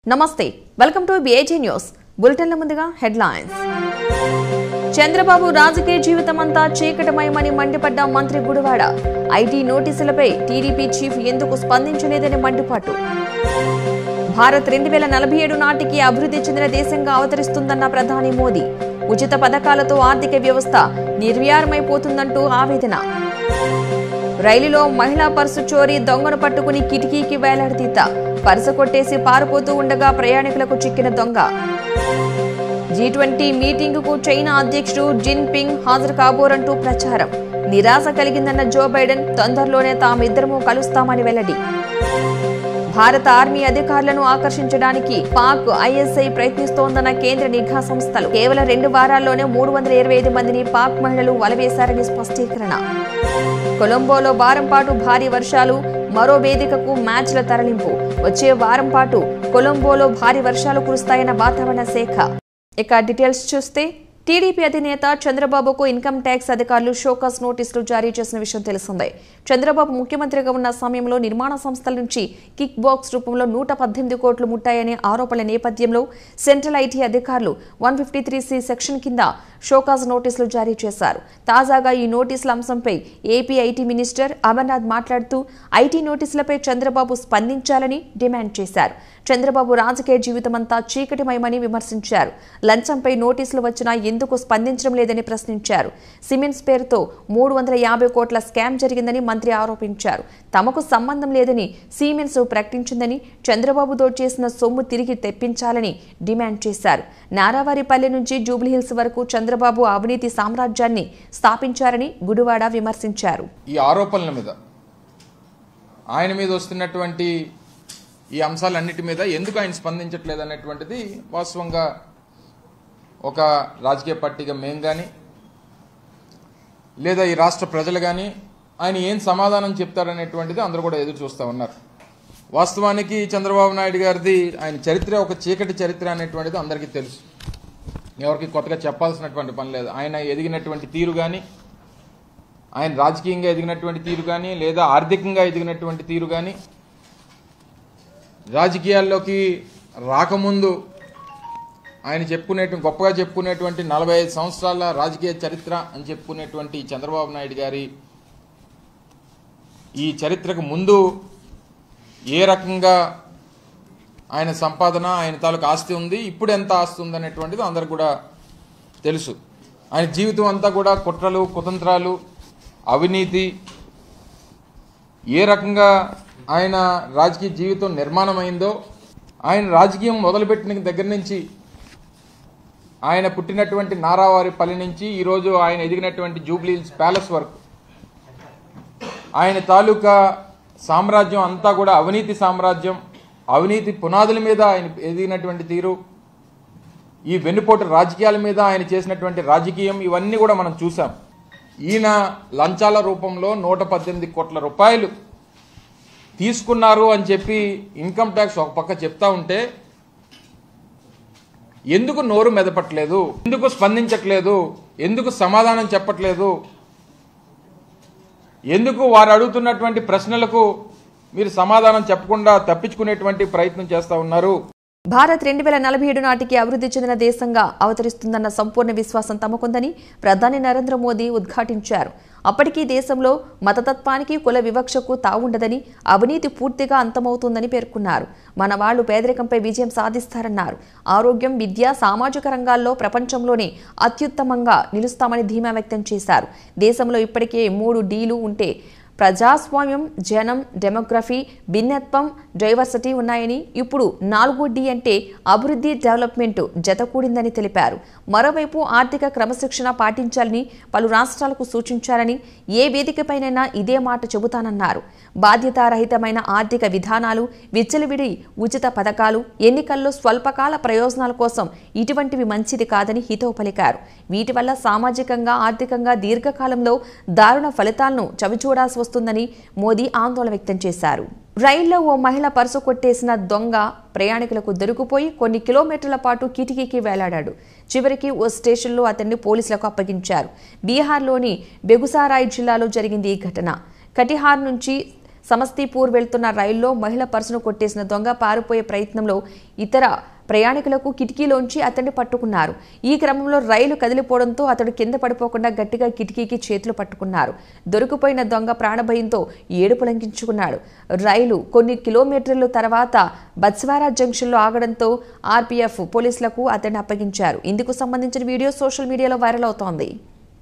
నమస్తే welcome to BAG news బులెటిన్ల ముందుగా హెడ్లైన్స్ చంద్రబాబు రాజకీయ జీవితం అంతా చీకటమయమని మండిపడ్డ మంత్రి గుడివాడ ఐటీ నోటీసులపై టీడీపీ చీఫ్ ఎందుకు స్పందించలేదని మండిపాటు భారత్ రెండు వేల నలభై ఏడు నాటికి అభివృద్ధి చెందిన దేశంగా అవతరిస్తుందన్న ప్రధాని మోదీ ఉచిత పథకాలతో ఆర్థిక వ్యవస్థ నిర్వీర్యమైపోతుందంటూ ఆవేదన రైలులో మహిళా పర్సు చోరీ దొంగను పట్టుకుని కిటికీకి వేలాడతీత పర్సు కొట్టేసి పారిపోతూ ఉండగా ప్రయాణికులకు చిక్కిన దొంగ జీ ట్వంటీ మీటింగుకు చైనా అధ్యక్షుడు జిన్ పింగ్ హాజరు కాబోరంటూ ప్రచారం నిరాశ కలిగిందన్న జో బైడెన్ తొందరలోనే తామిద్దరము కలుస్తామని వెల్లడి భారత ఆర్మీ అధికారులను ఆకర్షించడానికి పాక్ ఐఎస్ఐ ప్రయత్నిస్తోందన్న కేంద్ర నిఘా సంస్థలు కేవలం రెండు వారాల్లోనే మూడు వందల ఇరవై ఐదు మందిని పాక్ మహిళలు వలవేశారని స్పష్టీకరణ కొలంబోలో వారం పాటు భారీ వర్షాలు మరో వేదికకు మ్యాచ్ల తరలింపు వచ్చే వారం పాటు కొలంబోలో భారీ వర్షాలు కురుస్తాయన్న వాతావరణ శాఖ ఇక డీటెయిల్స్ చూస్తే టీడీపీ అధినేత చంద్రబాబుకు ఇన్కమ్ ట్యాక్స్ అధికారులు షోకాస్ నోటీసులు జారీ చేసిన విషయం తెలిసిందే చంద్రబాబు ముఖ్యమంత్రిగా ఉన్న సమయంలో నిర్మాణ సంస్థల నుంచి కిక్ బాక్స్ రూపంలో నూట పద్దెనిమిది కోట్లు ముట్టాయనే ఆరోపణల నేపథ్యంలో సెంట్రల్ ఐటీ అధికారులు one fifty three C section కింద షోకాజ్ నోటీసులు జారీ చేశారు తాజాగా ఈ నోటీసుల అంశంపై ఏపీ ఐటీ మినిస్టర్ అమర్నాథ్ మాట్లాడుతూ ఐటీ నోటీసులపై చంద్రబాబు స్పందించాలని డిమాండ్ చేశారు చంద్రబాబు రాజకీయ జీవితమంతా చీకటిమయమని విమర్శించారు లంచంపై నోటీసులు వచ్చినా ఎందుకు స్పందించడం లేదని ప్రశ్నించారు సిమెంట్స్ పేరుతో మూడు వందల యాభై కోట్ల స్కామ్ జరిగిందని మంత్రి ఆరోపించారు తమకు సంబంధం లేదని సిమెంట్స్ ప్రకటించిందని చంద్రబాబుతో చేసిన సొమ్ము తిరిగి తెప్పించాలని డిమాండ్ చేశారు నారావారిపల్లె నుంచి జూబ్లీహిల్స్ వరకు చంద్రబాబు అవినీతి సామ్రాజ్యాన్ని స్థాపించారని గుడివాడ విమర్శించారు ఈ ఆరోపణల మీద ఆయన మీద వస్తున్నటువంటి ఈ అంశాలన్నిటి మీద ఎందుకు ఆయన స్పందించట్లేదు అనేటువంటిది వాస్తవంగా ఒక రాజకీయ పార్టీగా మేం కానీ లేదా ఈ రాష్ట్ర ప్రజలు కానీ ఆయన ఏం సమాధానం చెప్తారనేటువంటిది అందరూ కూడా ఎదురు చూస్తూ ఉన్నారు వాస్తవానికి చంద్రబాబు నాయుడు గారిది ఆయన చరిత్ర ఒక చీకటి చరిత్ర అనేటువంటిది అందరికీ తెలుసు ఎవరికి కొత్తగా చెప్పాల్సినటువంటి పని లేదు ఆయన ఎదిగినటువంటి తీరు కానీ ఆయన రాజకీయంగా ఎదిగినటువంటి తీరు కానీ లేదా ఆర్థికంగా ఎదిగినటువంటి తీరు కానీ రాజకీయాల్లోకి రాకముందు ఆయన చెప్పుకునేటువంటి గొప్పగా చెప్పుకునేటువంటి నలభై ఐదు సంవత్సరాల రాజకీయ చరిత్ర అని చెప్పుకునేటువంటి చంద్రబాబు నాయుడు గారి ఈ చరిత్రకు ముందు ఏ రకంగా ఆయన సంపాదన ఆయన తాలూకు ఆస్తి ఉంది ఇప్పుడు ఎంత ఆస్తి ఉంది అనేటువంటిది అందరికి కూడా తెలుసు ఆయన జీవితం అంతా కూడా కుట్రలు కుతంత్రాలు అవినీతి ఏ రకంగా ఆయన రాజకీయ జీవితం నిర్మాణమైందో ఆయన రాజకీయం మొదలుపెట్టిన దగ్గర నుంచి ఆయన పుట్టినటువంటి నారావారిపల్లి నుంచి ఈరోజు ఆయన ఎదిగినటువంటి జూబ్లీహిల్స్ ప్యాలెస్ వరకు ఆయన తాలూకా సామ్రాజ్యం అంతా కూడా అవినీతి సామ్రాజ్యం అవినీతి పునాదుల మీద ఆయన ఎదిగినటువంటి తీరు ఈ వెన్నుపోటు రాజకీయాల మీద ఆయన చేసినటువంటి రాజకీయం ఇవన్నీ కూడా మనం చూసాం ఈయన లంచాల రూపంలో నూట పద్దెనిమిది కోట్ల రూపాయలు తీసుకున్నారు అని చెప్పి ఇన్కమ్ ట్యాక్స్ ఒక పక్క చెప్తా ఉంటే ఎందుకు నోరు మెదపట్లేదు ఎందుకు స్పందించట్లేదు ఎందుకు సమాధానం చెప్పట్లేదు ఎందుకు వారు అడుగుతున్నటువంటి ప్రశ్నలకు మీరు సమాధానం చెప్పకుండా తప్పించుకునేటువంటి ప్రయత్నం చేస్తా ఉన్నారు భారత్ రెండు వేల నలభై ఏడు నాటికి అభివృద్ధి చెందిన దేశంగా అవతరిస్తుందన్న సంపూర్ణ విశ్వాసం తమకుందని ప్రధాని నరేంద్ర మోదీ ఉద్ఘాటించారు అప్పటికీ దేశంలో మతతత్వానికి కుల వివక్షకు తావుండదని అవినీతి పూర్తిగా అంతమవుతుందని పేర్కొన్నారు మన వాళ్లు పేదరికంపై విజయం సాధిస్తారన్నారు ఆరోగ్యం విద్య సామాజిక రంగాల్లో ప్రపంచంలోనే అత్యుత్తమంగా నిలుస్తామని ధీమా వ్యక్తం చేశారు దేశంలో ఇప్పటికే మూడు డీలు ఉంటే ప్రజాస్వామ్యం జనం డెమోగ్రఫీ భిన్నత్వం డైవర్సిటీ ఉన్నాయని ఇప్పుడు నాలుగో డి అంటే అభివృద్ధి డెవలప్మెంట్ జతకూడిందని తెలిపారు మరోవైపు ఆర్థిక క్రమశిక్షణ పాటించాలని పలు రాష్ట్రాలకు సూచించారని ఏ వేదికపైనైనా ఇదే మాట చెబుతానన్నారు బాధ్యతారహితమైన ఆర్థిక విధానాలు విచ్చలవిడి ఉచిత పథకాలు ఎన్నికల్లో స్వల్పకాల ప్రయోజనాల కోసం ఇటువంటివి మంచిది కాదని హితవు పలికారు వీటి వల్ల సామాజికంగా ఆర్థికంగా దీర్ఘకాలంలో దారుణ ఫలితాలను చవిచూడాల్సి వస్తుందని మోదీ ఆందోళన వ్యక్తం చేశారు రైల్లో ఓ మహిళ పర్సు కొట్టేసిన దొంగ ప్రయాణికులకు దొరికిపోయి కొన్ని కిలోమీటర్ల పాటు కిటికీకి వేలాడాడు చివరికి ఓ స్టేషన్లో అతన్ని పోలీసులకు అప్పగించారు బీహార్లోని బెగుసారాయ్ జిల్లాలో జరిగింది ఈ ఘటన కటిహార్ నుంచి సమస్తీపూర్ వెళ్తున్న రైల్లో మహిళ పర్సును కొట్టేసిన దొంగ పారిపోయే ప్రయత్నంలో ఇతర ప్రయాణికులకు కిటికీలోంచి అతన్ని పట్టుకున్నారు ఈ క్రమంలో రైలు కదిలిపోవడంతో అతడు కింద పడిపోకుండా గట్టిగా కిటికీకి చేతులు పట్టుకున్నారు దొరికిపోయిన దొంగ ప్రాణభయంతో ఏడుపు లంకించుకున్నాడు రైలు కొన్ని కిలోమీటర్ల తర్వాత బత్స్వారా జంక్షన్లో ఆగడంతో ఆర్పీఎఫ్ పోలీసులకు అతన్ని అప్పగించారు ఇందుకు సంబంధించిన వీడియో సోషల్ మీడియాలో వైరల్ అవుతోంది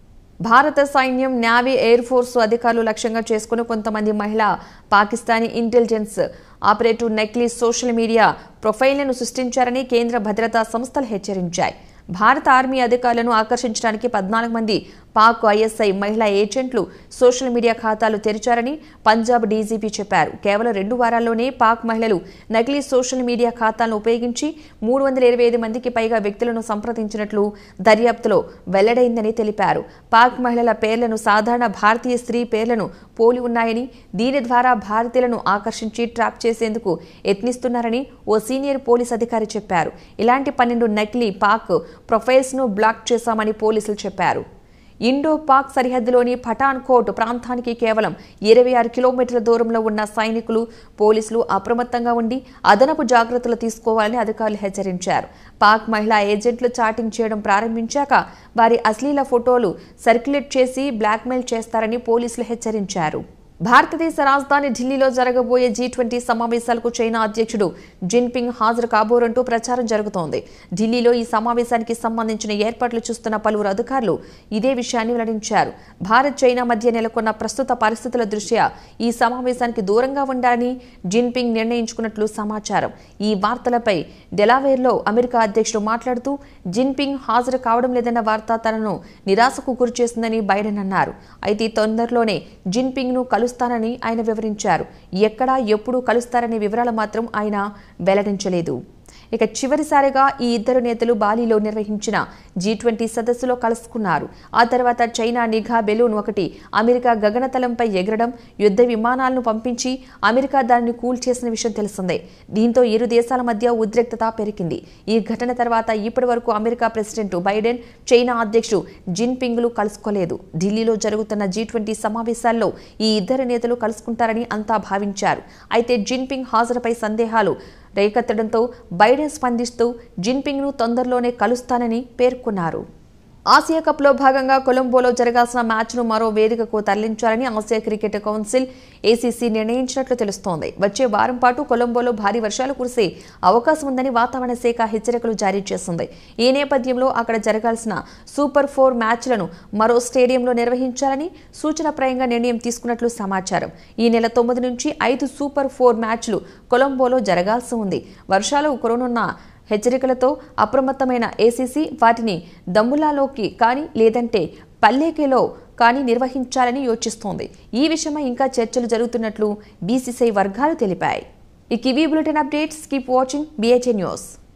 భారత సైన్యం నేవీ ఎయిర్ ఫోర్స్ అధికారులు లక్ష్యంగా చేసుకుని కొంతమంది మహిళ పాకిస్తానీ ఇంటెలిజెన్స్ ఆపరేటివ్ నెక్లీ సోషల్ మీడియా ప్రొఫైల్లను సృష్టించారని కేంద్ర భద్రతా సంస్థలు హెచ్చరించాయి భారత ఆర్మీ అధికారులను ఆకర్షించడానికి పద్నాలుగు మంది పాక్ ఐఎస్ఐ మహిళా ఏజెంట్లు సోషల్ మీడియా ఖాతాలు తెరిచారని పంజాబ్ డీజీపీ చెప్పారు కేవలం రెండు వారాల్లోనే పాక్ మహిళలు నకిలీ సోషల్ మీడియా ఖాతాలను ఉపయోగించి మూడు వందల ఇరవై ఐదు మందికి పైగా వ్యక్తులను సంప్రదించినట్లు దర్యాప్తులో వెల్లడైందని తెలిపారు పాక్ మహిళల పేర్లను సాధారణ భారతీయ స్త్రీ పేర్లను పోలి ఉన్నాయని దీని ద్వారా భారతీయులను ఆకర్షించి ట్రాప్ చేసేందుకు యత్నిస్తున్నారని ఓ సీనియర్ పోలీస్ అధికారి చెప్పారు ఇలాంటి పన్నెండు నకిలీ పాక్ ప్రొఫైల్స్ ను బ్లాక్ చేశామని పోలీసులు చెప్పారు ఇండో పాక్ సరిహద్దులోని పఠాన్ కోట్ ప్రాంతానికి కేవలం ఇరవై ఆరు కిలోమీటర్ల దూరంలో ఉన్న సైనికులు పోలీసులు అప్రమత్తంగా ఉండి అదనపు జాగ్రత్తలు తీసుకోవాలని అధికారులు హెచ్చరించారు పాక్ మహిళా ఏజెంట్లు చాటింగ్ చేయడం ప్రారంభించాక వారి అశ్లీల ఫోటోలు సర్క్యులేట్ చేసి బ్లాక్మెయిల్ చేస్తారని పోలీసులు హెచ్చరించారు భారతదేశ రాజధాని ఢిల్లీలో జరగబోయే జీ ట్వంటీ సమావేశాలకు చైనా అధ్యక్షుడు జిన్పింగ్ హాజరు కాబోరంటూ ప్రచారం జరుగుతోంది ఢిల్లీలో ఈ సమావేశానికి సంబంధించిన ఏర్పాట్లు చూస్తున్న పలువురు అధికారులు ఇదే విషయాన్ని వెల్లడించారు భారత్ చైనా మధ్య నెలకొన్న ప్రస్తుత పరిస్థితుల దృష్ట్యా ఈ సమావేశానికి దూరంగా ఉండాలని జిన్పింగ్ నిర్ణయించుకున్నట్లు సమాచారం ఈ వార్తలపై డెలావేర్లో అమెరికా అధ్యక్షుడు మాట్లాడుతూ జిన్పింగ్ హాజరు కావడం లేదన్న వార్త తనను నిరాశకు గురిచేసిందని బైడెన్ అన్నారు అయితే తొందరలోనే జిన్పింగ్ ను కలుస్తానని ఆయన వివరించారు ఎక్కడ ఎప్పుడు కలుస్తారనే వివరాలు మాత్రం ఆయన వెల్లడించలేదు ఇక చివరిసారిగా ఈ ఇద్దరు నేతలు బాలీలో నిర్వహించిన జీ ట్వంటీ సదస్సులో కలుసుకున్నారు ఆ తర్వాత చైనా నిఘా బెలూన్ ఒకటి అమెరికా గగనతలంపై ఎగరడం యుద్ధ విమానాలను పంపించి అమెరికా దానిని కూల్చేసిన విషయం తెలిసిందే దీంతో ఇరు దేశాల మధ్య ఉద్రిక్తత పెరిగింది ఈ ఘటన తర్వాత ఇప్పటి వరకు అమెరికా ప్రెసిడెంట్ బైడెన్ చైనా అధ్యక్షుడు జిన్పింగ్లు కలుసుకోలేదు ఢిల్లీలో జరుగుతున్న జీ ట్వంటీ సమావేశాల్లో ఈ ఇద్దరు నేతలు కలుసుకుంటారని అంతా భావించారు అయితే జిన్పింగ్ హాజరుపై సందేహాలు రేకెత్తడంతో బైడెన్ స్పందిస్తూ జిన్పింగ్ను తొందరలోనే కలుస్తానని పేర్కొన్నారు ఆసియా కప్లో భాగంగా కొలంబోలో జరగాల్సిన మ్యాచ్ను మరో వేదికకు తరలించాలని ఆసియా క్రికెట్ కౌన్సిల్ ఏసీసీ నిర్ణయించినట్లు తెలుస్తోంది వచ్చే వారం పాటు కొలంబోలో భారీ వర్షాలు కురిసే అవకాశం ఉందని వాతావరణ శాఖ హెచ్చరికలు జారీ చేసింది ఈ నేపథ్యంలో అక్కడ జరగాల్సిన సూపర్ ఫోర్ మ్యాచ్లను మరో స్టేడియంలో నిర్వహించాలని సూచనప్రాయంగా నిర్ణయం తీసుకున్నట్లు సమాచారం ఈ నెల తొమ్మిది నుంచి ఐదు సూపర్ ఫోర్ మ్యాచ్లు కొలంబోలో జరగాల్సి ఉంది వర్షాలు కురనున్న హెచ్చరికలతో అప్రమత్తమైన ఏసీసీ వాటిని దమ్ములాలోకి కానీ లేదంటే పల్లేకేలో కానీ నిర్వహించాలని యోచిస్తోంది ఈ విషయమై ఇంకా చర్చలు జరుగుతున్నట్లు బీసీసీ వర్గాలు తెలిపాయి ఈ కివీ bulletin updates keep watching BHA news